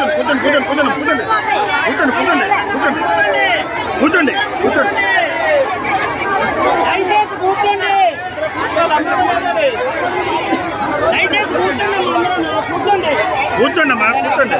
కూర్చోండి కూర్చోండి కూర్చోండి కూర్చోండి కూర్చోండి కూర్చోండి కూర్చోండి కూర్చోండి కూర్చోండి దయచేసి కూర్చోండి దయచేసి కూర్చోండి అందరూ కూర్చోండి కూర్చోండి అమ్మా కూర్చోండి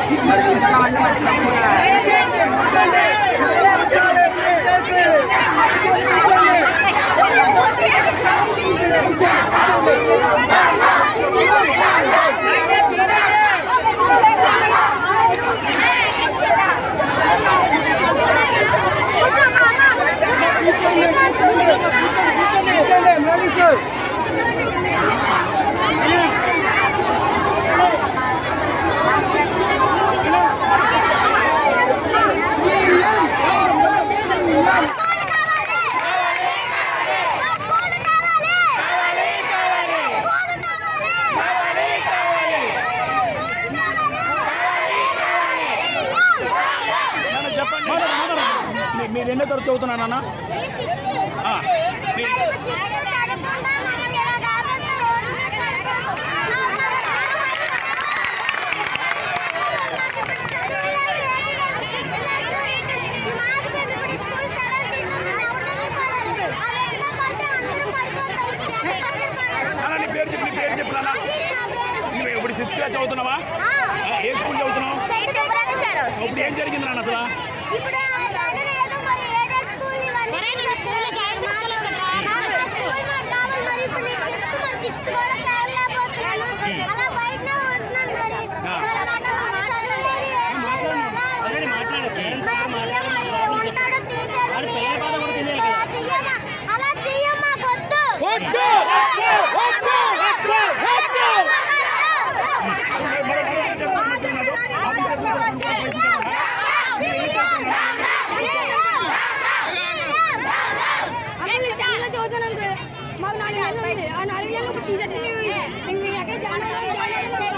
చెప్పండి మీ- మీరు ఎన్నో తరగతి చదువుతున్నానన్నా ఆ, మీ- అలా నీ పేరు చెప్పు నీ పేరు చెప్పు నాన్న నువ్వు ఇప్పుడు సిక్స్త్ క్లాస్ చదువుతున్నావా ఆ, ఏ స్కూల్ చదువుతున్నావు ఇప్పుడు ఏం జరిగింది నాన్న అసలు ఇప్పుడు ఆ దాని లేదు మరి ఏడెడ్ స్కూల్ ఇవన్నీ స్కూల్లో జాయిన్ చేసుకోలేదు కదా స్కూల్ మాకు కావాలి మరి ఇప్పుడు నేను ఫిఫ్త్ మరి సిక్స్త్ కూడా చదవలేకపోతున్నాను అలా బయటనే ఉంటున్నాను మరి మరి నాకు చదువులేదు ఏం లేదు ఎలా ఆల్రెడీ మాట్లాడారు పేరెంట్స్ మరి సీఎం మరి ఏమంటాడో తీసేయాలి సీఎం అలా సీఎం మాకు వద్దు మాకు నాలుగు నెలలు ఉంది ఆ నాలుగు నెలలు ఇప్పుడు టీషర్ట్ మేము ఎక్కడ జాయిన్ అవ్వాలి జాయిన్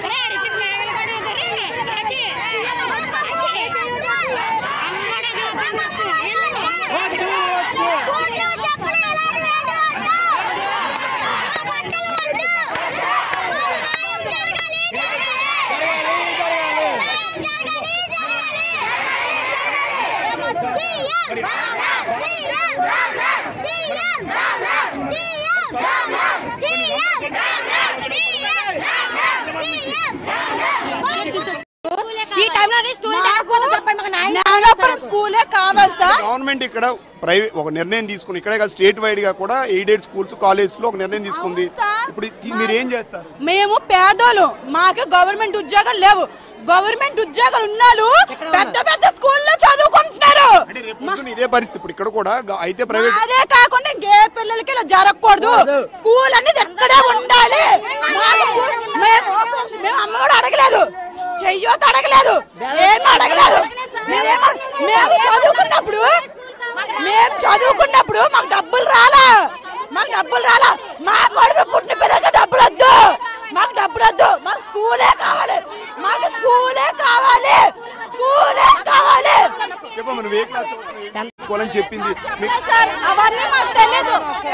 ఈ టైంలో స్టూడెంట్ ఆగకపోతే చెప్పండి మాకు న్యాయం నాగపురం స్కూలే కావాలి సార్ గవర్నమెంట్ ఇక్కడ ప్రైవేట్ ఒక నిర్ణయం తీసుకుని ఇక్కడే కాదు స్టేట్ వైడ్ గా కూడా ఎయిడెడ్ స్కూల్స్ కాలేజ్ లో ఒక నిర్ణయం తీసుకుంది ఇప్పుడు ఇది మీరు ఏం చేస్తారు మేము పేదోళ్ళు మాకు గవర్నమెంట్ ఉద్యోగాలు లేవు గవర్నమెంట్ ఉద్యోగాలు ఉన్నాళ్ళు పెద్ద పెద్ద స్కూల్లో చదువుకుంటున్నారు అంటే రేపు పొద్దున్న ఇదే పరిస్థితి ఇప్పుడు ఇక్కడ కూడా గ- అయితే ప్రైవేట్ అదే కాకుండా ఇంకే పిల్లలకి ఇలా జరగకూడదు స్కూల్ అనేది ఎక్కడే ఉండాలి మాకు స్కూల్- మేము మేము అమ్మఒడు అడగలేదు చెయ్యోత అడగలేదు ఏం అడగలేదు మేమేమ- మేము చదువుకున్నప్పుడు మేము చదువుకున్నప్పుడు మాకు డబ్బులు రాలా మాకు డబ్బులు రాలా మా కొడుకు పుట్టిన పిల్లలకి డబ్బులు వద్దు మాకు డబ్బులు వద్దు మాకు స్కూలే కావాలి మాకు స్కూలే కావాలి స్కూలే కావాలి చెప్పమ్మా నువ్వు ఏ క్లాస్ చదువుకోవాలని చెప్పింది మీకు సార్ అవన్నీ మాకు తెలియదు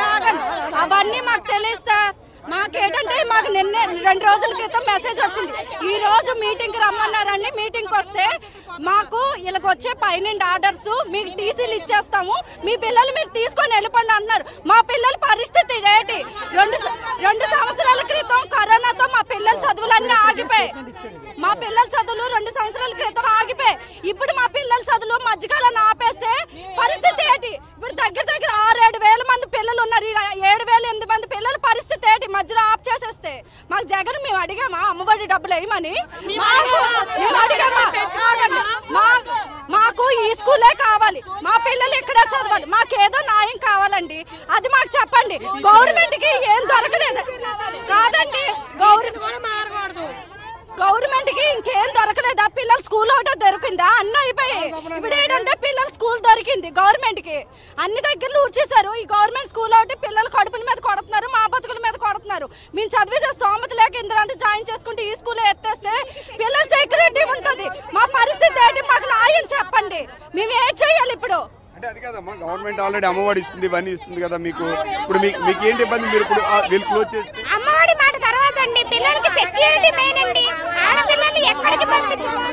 అవన్నీ మాకు తెలియదు సార్ మాకేంటంటే మాకు నిన్న రెండు రోజుల క్రితం మెసేజ్ వచ్చింది ఈ రోజు మీటింగ్ రమ్మన్నారండి మీటింగ్ వస్తే మాకు వీళ్ళకి వచ్చే పైనుండి ఆర్డర్స్ మీకు టీసీలు ఇచ్చేస్తాము మీ పిల్లలు మీరు తీసుకొని వెళ్ళిపోండి అన్నారు మా పిల్లల పరిస్థితి ఏంటి రెండు స- రెండు సంవత్సరాల క్రితం కరోనాతో మా పిల్లల చదువులన్నీ ఆగిపోయాయి మా పిల్లల చదువులు రెండు సంవత్సరాల క్రితం ఆగిపోయాయి ఇప్పుడు మా పిల్లల చదువులు మధ్యకాలం ఆపేస్తే పరిస్థితి ఏంటి ఇప్పుడు దగ్గర దగ్గర ఆరు ఏడు వేల మంది పిల్లలు ఉన్నారు ఈ ఏడు వేల ఎనిమిది మంది పిల్లల పరిస్థితి ఏంటి మధ్యలో ఆఫ్ చేసేస్తే మాకు జగన్ మేము అడిగామా అమ్మఒడి డబ్బులు వేయమని మాకు మేము అడిగామా ఆగండి. మా- మాకు ఈ స్కూలే కావాలి మా పిల్లలు ఇక్కడే చదవాలి మాకేదో న్యాయం కావాలండి అది మాకు చెప్పండి గవర్నమెంట్ కి ఏం దొరకలేదు కాదండి గవర్నమెంట్ గవర్నమెంట్ కి ఇంకేం దొరకలేదా పిల్లలు స్కూల్ ఒకటే దొరికిందా అన్ని అయిపోయాయి ఇప్పుడు ఏంటంటే పిల్లలు స్కూల్ దొరికింది గవర్నమెంట్ కి అన్ని దగ్గరలు ఊడ్చేశారు ఈ గవర్నమెంట్ స్కూల్ ఒకటి పిల్లలు కడుపుల మీద కొడుతున్నారు మా బతుకుల మీద కొడుతున్నారు మేము చదివితే స్తోమత లేక ఇందులో అంటే జాయిన్ చేసుకుంటే ఈ స్కూల్ ఎత్తేస్తే పిల్లల సెక్యూరిటీ ఉంటుంది మా పరిస్థితి ఏంటి మాకు న్యాయం చెప్పండి మేము ఏం చేయాలి ఇప్పుడు అంటే అది కాదమ్మా గవర్నమెంట్ ఆల్రెడీ అమ్మఒడి ఇస్తుంది ఇవన్నీ ఇస్తుంది కదా మీకు ఇప్పుడు మీకు మీకు ఏంటి ఇబ్బంది మీరు ఇప్పుడు ఆ, వీళ్ళు క్లోజ్ చేస్తే అమ్మఒడి అమ్మఒడి మాట తర్వాత అండి పిల్లలకి సెక్యూరిటీ మెయిన్ అండి ఆడపిల్లల్ని ఎక్కడికి పంపించాలి